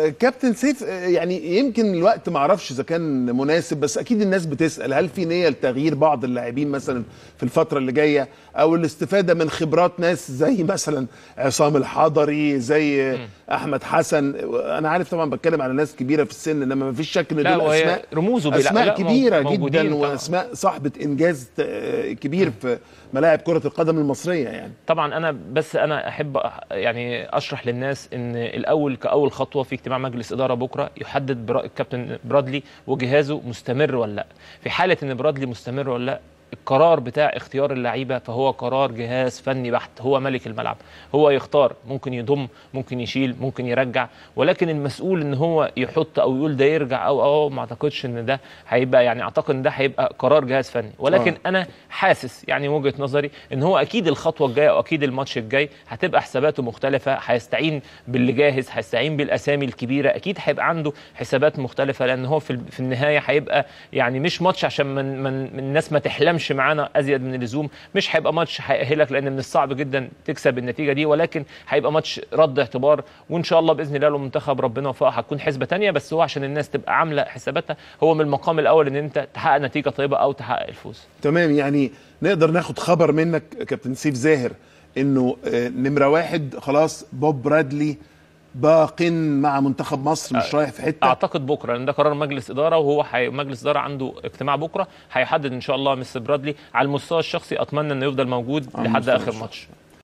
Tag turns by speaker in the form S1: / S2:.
S1: آه، كابتن سيف آه، يعني يمكن الوقت ما اعرفش اذا كان مناسب بس اكيد الناس بتسال هل في نيه لتغيير بعض اللاعبين مثلا في الفتره اللي جايه او الاستفاده من خبرات ناس زي مثلا عصام الحضري زي آه، احمد حسن انا عارف طبعا بتكلم على ناس كبيره في السن انما ما فيش شك ان
S2: لا
S1: دول
S2: وهي
S1: اسماء
S2: رموزه بيلعب-
S1: اسماء
S2: لا، مو-
S1: كبيره
S2: موجودين
S1: جدا
S2: طبعاً.
S1: واسماء صاحبه انجاز آه، كبير في ملاعب كره القدم المصريه يعني
S2: طبعا انا بس انا احب أح- يعني اشرح للناس ان الاول كاول خطوه في اجتماع مجلس اداره بكره يحدد برا- الكابتن برادلي وجهازه مستمر ولا لا في حاله ان برادلي مستمر ولا لا القرار بتاع اختيار اللعيبه فهو قرار جهاز فني بحت هو ملك الملعب هو يختار ممكن يضم ممكن يشيل ممكن يرجع ولكن المسؤول ان هو يحط او يقول ده يرجع او او ما اعتقدش ان ده هيبقى يعني اعتقد ان ده هيبقى قرار جهاز فني ولكن
S1: آه.
S2: انا حاسس يعني وجهه نظري ان هو اكيد الخطوه الجايه او اكيد الماتش الجاي هتبقى حساباته مختلفه هيستعين باللي جاهز هيستعين بالاسامي الكبيره اكيد هيبقى عنده حسابات مختلفه لان هو في ال- في النهايه هيبقى يعني مش ماتش عشان من من من الناس ما تحلمش معانا ازيد من اللزوم مش هيبقى ماتش هيأهلك لان من الصعب جدا تكسب النتيجه دي ولكن هيبقى ماتش رد اعتبار وان شاء الله باذن الله لو المنتخب ربنا وفقه هتكون حسبه تانية بس هو عشان الناس تبقى عامله حساباتها هو من المقام الاول ان انت تحقق نتيجه طيبه او تحقق الفوز
S1: تمام يعني نقدر ناخد خبر منك كابتن سيف زاهر انه آه، نمره واحد خلاص بوب برادلي باق مع منتخب مصر مش رايح في حته
S2: اعتقد بكره لان ده قرار مجلس اداره وهو حي... مجلس اداره عنده اجتماع بكره هيحدد ان شاء الله مستر برادلي على المستوى الشخصي اتمنى انه يفضل موجود
S1: على
S2: لحد
S1: المستوى
S2: اخر
S1: الشخصي.
S2: ماتش